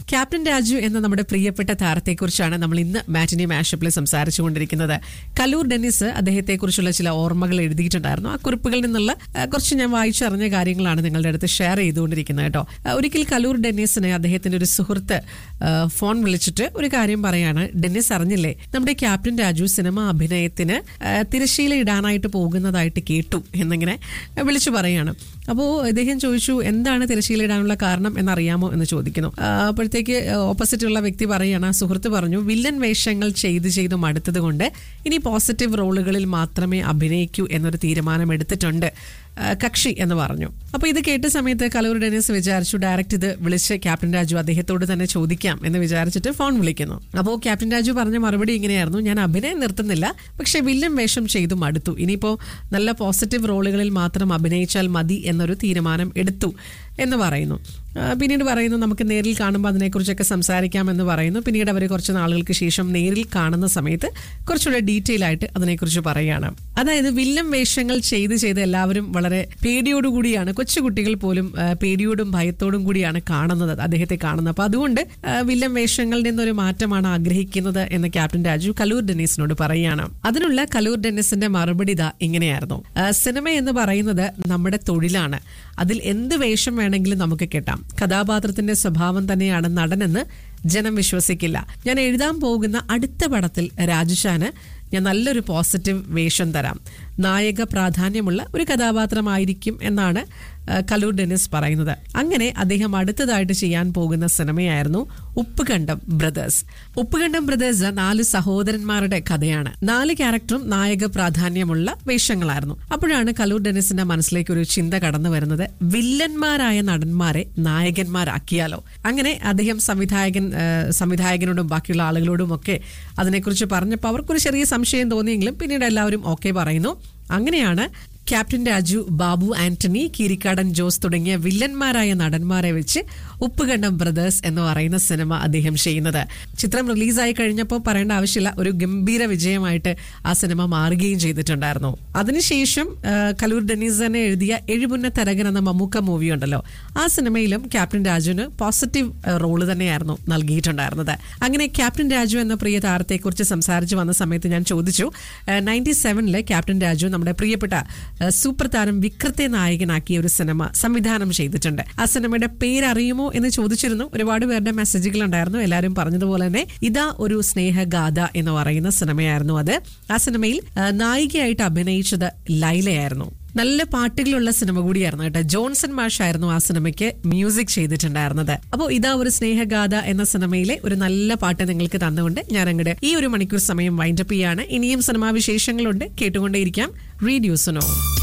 captain Raju എന്ന നമ്മുടെ പ്രിയപ്പെട്ട താരത്തെക്കുറിച്ചാണ് നമ്മൾ ഇന്ന് മാറ്റിനി മാഷപ്പിൽ സംസാരിച്ചുകൊണ്ടിരിക്കുന്നത് കലൂർ ഡെന്നിസ് അദ്ദേഹത്തെക്കുറിച്ചുള്ള ചില ഓർമ്മകൾ എഴുതിയിട്ടുണ്ടായിരുന്നു ആ കുറിപ്പുകളിൽ നിന്നുള്ള ആ, കുറച്ച് ഞാൻ വായിച്ചറിഞ്ഞ കാര്യങ്ങളാണ് നിങ്ങളുടെ അടുത്ത് ഷെയർ ചെയ്തുകൊണ്ടിരിക്കുന്നത് കേട്ടോ ആ, ഒരിക്കൽ കലൂർ ഡെന്നിസിനെ അദ്ദേഹത്തിന്റെ ഒരു സുഹൃത്ത് ആ, ഫോൺ വിളിച്ചിട്ട് ഒരു കാര്യം പറയാണ് ഡെന്നിസ് അറിഞ്ഞില്ലേ നമ്മുടെ ക്യാപ്റ്റൻ രാജു സിനിമ അഭിനയത്തിന് ആ, തിരശ്ശീല ഇടാനായിട്ട് പോകുന്നതായിട്ട് കേട്ടു എന്നിങ്ങനെ വിളിച്ചു പറയാണ് അപ്പോൾ ഇദ്ദേഹം ചോദിച്ചു എന്താണ് തിരശ്ശീല ഇടാനുള്ള കാരണം എന്നറിയാമോ എന്ന് ചോദിക്കുന്നു ആ, അപ്പോഴത്തേക്ക് ഓപ്പോസിറ്റ് ഉള്ള വ്യക്തി പറയാണ് ആ സുഹൃത്ത് പറഞ്ഞു വില്ലൻ വേഷങ്ങൾ ചെയ്ത് ചെയ്ത് മടുത്തത് കൊണ്ട് ഇനി പോസിറ്റീവ് റോളുകളിൽ മാത്രമേ അഭിനയിക്കൂ എന്നൊരു തീരുമാനം എടുത്തിട്ടുണ്ട് ആ, കക്ഷി എന്ന് പറഞ്ഞു അപ്പൊ ഇത് കേട്ട സമയത്ത് കലൂർ ഡെനിസ് വിചാരിച്ചു ഡയറക്റ്റ് ഇത് വിളിച്ച് ക്യാപ്റ്റൻ രാജു അദ്ദേഹത്തോട് തന്നെ ചോദിക്കാം എന്ന് വിചാരിച്ചിട്ട് ഫോൺ വിളിക്കുന്നു അപ്പോൾ ക്യാപ്റ്റൻ രാജു പറഞ്ഞ മറുപടി ഇങ്ങനെയായിരുന്നു ഞാൻ അഭിനയം നിർത്തുന്നില്ല പക്ഷെ വില്ലൻ വേഷം ചെയ്തു മടുത്തു ഇനിയിപ്പോ നല്ല പോസിറ്റീവ് റോളുകളിൽ മാത്രം അഭിനയിച്ചാൽ മതി എന്നൊരു തീരുമാനം എടുത്തു എന്ന് പറയുന്നു ആ, പിന്നീട് പറയുന്നു നമുക്ക് നേരിൽ കാണുമ്പോൾ അതിനെക്കുറിച്ചൊക്കെ സംസാരിക്കാം എന്ന് പറയുന്നു പിന്നീട് അവർ കുറച്ച് നാളുകൾക്ക് ശേഷം നേരിൽ കാണുന്ന സമയത്ത് കുറച്ചുകൂടെ ഡീറ്റെയിൽ ആയിട്ട് അതിനെക്കുറിച്ച് പറയുകയാണ് അതായത് വില്ലൻ വേഷങ്ങൾ ചെയ്ത് ചെയ്ത് എല്ലാവരും വളരെ പേടിയോടുകൂടിയാണ് കൊച്ചുകുട്ടികൾ പോലും ആ, പേടിയോടും ഭയത്തോടും കൂടിയാണ് കാണുന്നത് അദ്ദേഹത്തെ കാണുന്നത് അപ്പൊ അതുകൊണ്ട് ആ, വില്ലൻ വേഷങ്ങളിൽ നിന്നൊരു മാറ്റമാണ് ആഗ്രഹിക്കുന്നത് എന്ന് ക്യാപ്റ്റൻ രാജു കലൂർ ഡെന്നീസിനോട് പറയുകയാണ് അതിനുള്ള കലൂർ ഡെന്നിസിന്റെ മറുപടി ഇതാ ഇങ്ങനെയായിരുന്നു ആ, സിനിമ എന്ന് പറയുന്നത് നമ്മുടെ തൊഴിലാണ് അതിൽ എന്ത് വേഷം വേണമെങ്കിലും നമുക്ക് കെട്ടാം കഥാപാത്രത്തിന്റെ സ്വഭാവം തന്നെയാണ് നടനെന്ന് ജനം വിശ്വസിക്കില്ല ഞാൻ എഴുതാൻ പോകുന്ന അടുത്ത പടത്തിൽ രാജുഷാന് ഞാൻ നല്ലൊരു പോസിറ്റീവ് വേഷം തരാം നായക പ്രാധാന്യമുള്ള ഒരു കഥാപാത്രമായിരിക്കും എന്നാണ് ആ, കലൂർ ഡെന്നിസ് പറയുന്നത് അങ്ങനെ അദ്ദേഹം അടുത്തതായിട്ട് ചെയ്യാൻ പോകുന്ന സിനിമയായിരുന്നു ഉപ്പുകണ്ടം ബ്രദേഴ്സ് ഉപ്പുകണ്ടം ബ്രദേഴ്സ് നാല് സഹോദരന്മാരുടെ കഥയാണ് നാല് ക്യാരക്ടറും നായക പ്രാധാന്യമുള്ള വേഷങ്ങളായിരുന്നു അപ്പോഴാണ് കലൂർ ഡെന്നിസിന്റെ മനസ്സിലേക്ക് ഒരു ചിന്ത കടന്നു വരുന്നത് വില്ലന്മാരായ നടന്മാരെ നായകന്മാരാക്കിയാലോ അങ്ങനെ അദ്ദേഹം സംവിധായകൻ ആ, സംവിധായകനോടും ബാക്കിയുള്ള ആളുകളോടും ഒക്കെ അതിനെക്കുറിച്ച് പറഞ്ഞപ്പോൾ അവർക്കൊരു ചെറിയ സംശയം തോന്നിയെങ്കിലും പിന്നീട് എല്ലാവരും ഓക്കെ പറയുന്നു അങ്ങനെയാണ് ക്യാപ്റ്റൻ രാജു ബാബു ആന്റണി കീരിക്കാടൻ ജോസ് തുടങ്ങിയ വില്ലന്മാരായ നടന്മാരെ വെച്ച് ഉപ്പുകണ്ടം ബ്രദേഴ്സ് എന്ന് പറയുന്ന സിനിമ അദ്ദേഹം ചെയ്യുന്നത് ചിത്രം റിലീസായി കഴിഞ്ഞപ്പോൾ പറയേണ്ട ആവശ്യമില്ല ഒരു ഗംഭീര വിജയമായിട്ട് ആ സിനിമ മാറുകയും ചെയ്തിട്ടുണ്ടായിരുന്നു അതിനുശേഷം ആ, കലൂർ ഡെന്നീസ് തന്നെ എഴുതിയ എഴുപുന്ന തരകൻ എന്ന മമ്മൂക്ക മൂവി ഉണ്ടല്ലോ ആ സിനിമയിലും ക്യാപ്റ്റൻ രാജുവിന് പോസിറ്റീവ് റോള് തന്നെയായിരുന്നു നൽകിയിട്ടുണ്ടായിരുന്നത് അങ്ങനെ ക്യാപ്റ്റൻ രാജു എന്ന പ്രിയ താരത്തെക്കുറിച്ച് സംസാരിച്ച് വന്ന സമയത്ത് ഞാൻ ചോദിച്ചു നയൻറ്റി സെവനില് ക്യാപ്റ്റൻ രാജു നമ്മുടെ പ്രിയപ്പെട്ട ആ, സൂപ്പർ താരം വിക്രത്തെ നായകനാക്കിയ ഒരു സിനിമ സംവിധാനം ചെയ്തിട്ടുണ്ട് ആ സിനിമയുടെ പേരറിയുമോ എന്ന് ചോദിച്ചിരുന്നു ഒരുപാട് പേരുടെ മെസ്സേജുകൾ ഉണ്ടായിരുന്നു എല്ലാവരും പറഞ്ഞതുപോലെ തന്നെ ഇതാ ഒരു സ്നേഹഗാഥ എന്ന് പറയുന്ന സിനിമയായിരുന്നു അത് ആ സിനിമയിൽ ആ, നായികയായിട്ട് അഭിനയിച്ചത് ലൈലയായിരുന്നു നല്ല പാട്ടുകളുള്ള സിനിമ കൂടിയായിരുന്നു കേട്ടോ ജോൺസൺ മാഷ് ആയിരുന്നു ആ സിനിമയ്ക്ക് മ്യൂസിക് ചെയ്തിട്ടുണ്ടായിരുന്നത് അപ്പോൾ ഇതാ ഒരു സ്നേഹഗാഥ എന്ന സിനിമയിലെ ഒരു നല്ല പാട്ട് നിങ്ങൾക്ക് തന്നുകൊണ്ട് ഞാൻ അങ്ങോട്ട് ഈ ഒരു മണിക്കൂർ സമയം വൈൻഡപ്പ് ചെയ്യാണ് ഇനിയും സിനിമാ വിശേഷങ്ങളുണ്ട് കേട്ടുകൊണ്ടേയിരിക്കാം റേഡിയോ സുനോ